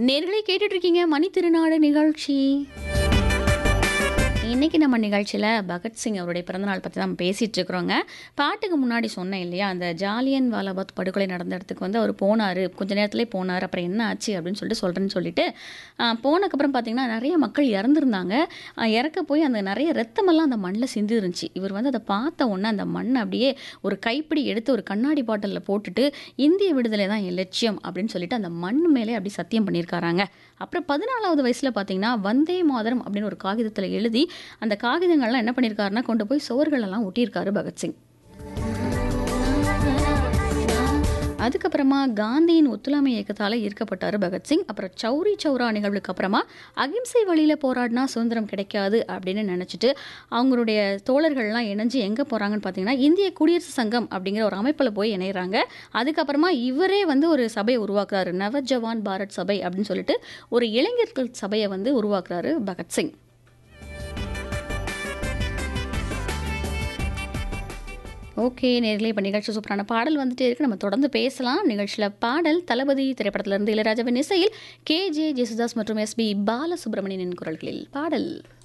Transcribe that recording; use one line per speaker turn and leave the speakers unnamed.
நேர்களே கேட்டுட்டு இருக்கீங்க மணி திருநாடு நிகழ்ச்சி இன்னைக்கு நம்ம நிகழ்ச்சியில் பகத்சிங் அவருடைய பிறந்தநாள் பற்றி தான் பேசிகிட்டு இருக்கிறோங்க பாட்டுக்கு முன்னாடி சொன்னேன் இல்லையா அந்த ஜாலியன் வாலாபாத் படுகொலை நடந்த இடத்துக்கு வந்து அவர் போனார் கொஞ்ச நேரத்துலேயே போனார் அப்புறம் என்ன ஆச்சு அப்படின்னு சொல்லிட்டு சொல்கிறேன்னு சொல்லிட்டு ஆ, போனதுக்கப்புறம் பார்த்தீங்கன்னா நிறைய மக்கள் இறந்துருந்தாங்க ஆ, இறக்க போய் அந்த நிறைய ரத்தமெல்லாம் அந்த மண்ணில் சிந்தி இருந்துச்சு இவர் வந்து அதை பார்த்த உடனே அந்த மண்ணை அப்படியே ஒரு கைப்பிடி எடுத்து ஒரு கண்ணாடி பாட்டிலில் போட்டுட்டு இந்திய விடுதலை தான் என் லட்சியம் அப்படின்னு சொல்லிட்டு அந்த மண் மேலே அப்படி சத்தியம் பண்ணியிருக்காராங்க அப்புறம் பதினாலாவது வயசில் பார்த்தீங்கன்னா வந்தே மாதரம் அப்படின்னு ஒரு காகிதத்தில் எழுதி அந்த காகிதங்கள்லாம் என்ன பண்ணியிருக்காருன்னா கொண்டு போய் சுவர்களெல்லாம் ஒட்டியிருக்காரு பகத்சிங் அதுக்கப்புறமா காந்தியின் ஒத்துழைமை இயக்கத்தால் ஈர்க்கப்பட்டார் பகத்சிங் அப்புறம் சௌரி சௌரா நிகழ்வுக்கு அப்புறமா அகிம்சை வழியில் போராடினா சுதந்திரம் கிடைக்காது அப்படின்னு நினச்சிட்டு அவங்களுடைய தோழர்கள்லாம் இணைஞ்சு எங்கே போகிறாங்கன்னு பார்த்தீங்கன்னா இந்திய குடியரசு சங்கம் அப்படிங்கிற ஒரு அமைப்பில் போய் இணையிறாங்க அதுக்கப்புறமா இவரே வந்து ஒரு சபையை உருவாக்குறாரு நவஜவான் பாரத் சபை அப்படின்னு சொல்லிட்டு ஒரு இளைஞர்கள் சபையை வந்து உருவாக்குறாரு பகத்சிங் ஓகே நேர்களே இப்போ நிகழ்ச்சி சூப்பரான பாடல் வந்துட்டே இருக்கு நம்ம தொடர்ந்து பேசலாம் நிகழ்ச்சியில் பாடல் தளபதி திரைப்படத்திலிருந்து இளையராஜாவின் இசையில் கே ஜே ஜேசுதாஸ் மற்றும் எஸ்பி பாலசுப்ரமணியனின் குரல்களில் பாடல்